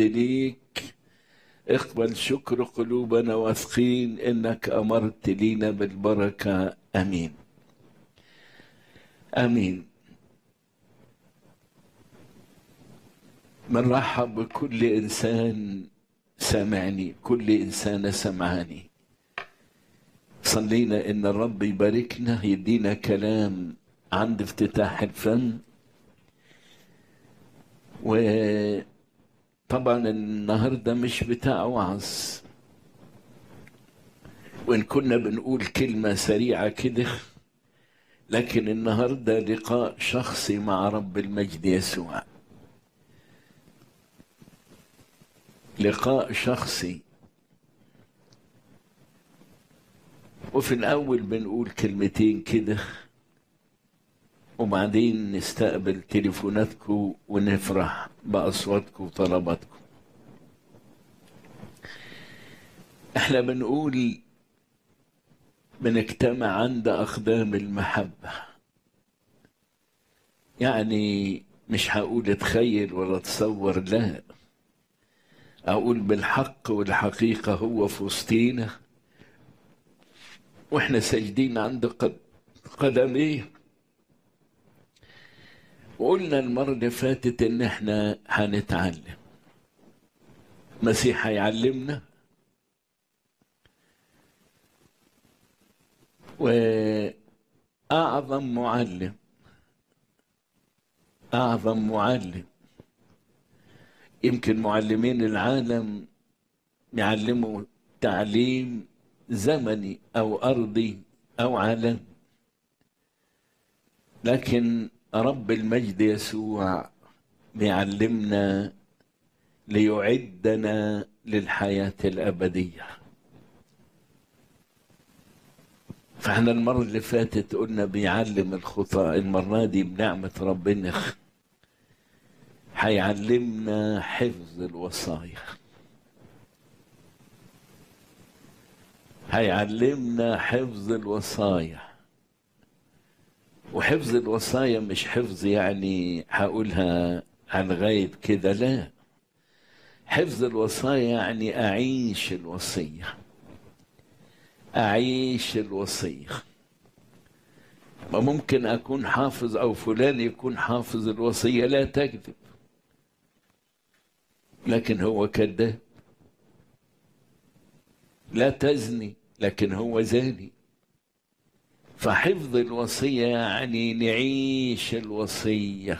المجد ليك اقبل شكر قلوبنا واثقين انك امرت لينا بالبركه امين امين بنرحب بكل انسان سامعني كل انسانه سمعاني صلينا ان الرب يباركنا يدينا كلام عند افتتاح الفم وطبعا النهارده مش بتاع وعظ وان كنا بنقول كلمه سريعه كده لكن النهارده لقاء شخصي مع رب المجد يسوع لقاء شخصي وفي الأول بنقول كلمتين كده وبعدين نستقبل تليفوناتكم ونفرح بأصواتكم وطلباتكم احنا بنقول بنجتمع عند أقدام المحبة يعني مش هقول اتخيل ولا تصور لا أقول بالحق والحقيقة هو في وسطينا واحنا ساجدين عند قدميه وقلنا المرة اللي فاتت ان احنا هنتعلم مسيح هيعلمنا وأعظم معلم أعظم معلم يمكن معلمين العالم يعلموا تعليم زمني او ارضي او عالم لكن رب المجد يسوع بيعلمنا ليعدنا للحياه الابديه فاحنا المره اللي فاتت قلنا بيعلم الخطى المره دي بنعمه ربنا هيعلمنا حفظ الوصايا هيعلمنا حفظ الوصايا وحفظ الوصايا مش حفظ يعني هقولها عن غايب كده لا حفظ الوصايا يعني أعيش الوصية أعيش الوصية ما ممكن أكون حافظ أو فلان يكون حافظ الوصية لا تكذب لكن هو كذاب لا تزني لكن هو زاني فحفظ الوصية يعني نعيش الوصية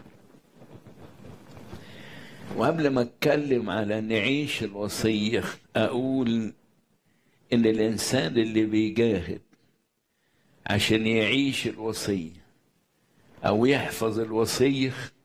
وقبل ما اتكلم على نعيش الوصية اقول ان الانسان اللي بيجاهد عشان يعيش الوصية او يحفظ الوصية